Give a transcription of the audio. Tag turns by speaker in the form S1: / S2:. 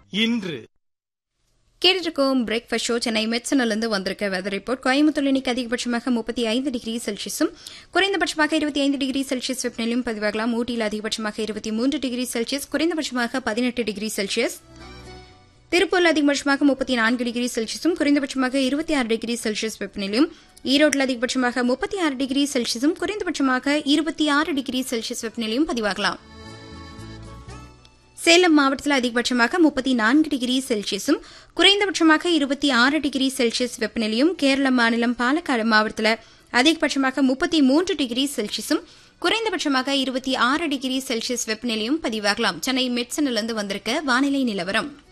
S1: இன்று
S2: கேட்டுருக்கோம் breakfast show Chennai மெட்சனிலிருந்து வந்திருக்க வெதர் ரிப்போர்ட் கோயம்புத்தூர் இன்னைக்கு அதிகபட்சமாக முப்பத்தி ஐந்து டிகிரி செல்சியஸும் குறைந்தபட்சமாக இருபத்தி ஐந்து டிகிரி செல்சியஸ் வெப்பநிலையும் பதிவாகலாம் ஊட்டியில் அதிகபட்சமாக இருபத்தி மூன்று டிகிரி செல்சியஸ் குறைந்தபட்சமாக பதினெட்டு டிகிரி செல்சியஸ் திருப்பூரில் அதிகபட்சமாக முப்பத்தி நான்கு டிகிரி செல்சியஸும் குறைந்தபட்சமாக இருபத்தி ஆறு டிகிரி செல்சியஸ் வெப்பநிலையும் ஈரோட்டில் அதிகபட்சமாக முப்பத்தி ஆறு டிகிரி செல்சியஸும் குறைந்தபட்சமாக இருபத்தி ஆறு டிகிரி செல்சியஸ் வெப்பநிலையும் பதிவாகலாம் சேலம் மாவட்டத்தில் அதிகபட்சமாக முப்பத்தி நான்கு டிகிரி செல்சியஸும் குறைந்தபட்சமாக இருபத்தி ஆறு டிகிரி செல்சியஸ் வெப்பநிலையும் கேரள மாநிலம் பாலக்காடு மாவட்டத்தில் அதிகபட்சமாக முப்பத்தி மூன்று டிகிரி செல்சியஸும் குறைந்தபட்சமாக இருபத்தி ஆறு டிகிரி செல்சியஸ் வெப்பநிலையும் பதிவாகலாம் சென்னை மெட்சனிலிருந்து வந்திருக்க வானிலை நிலவரம்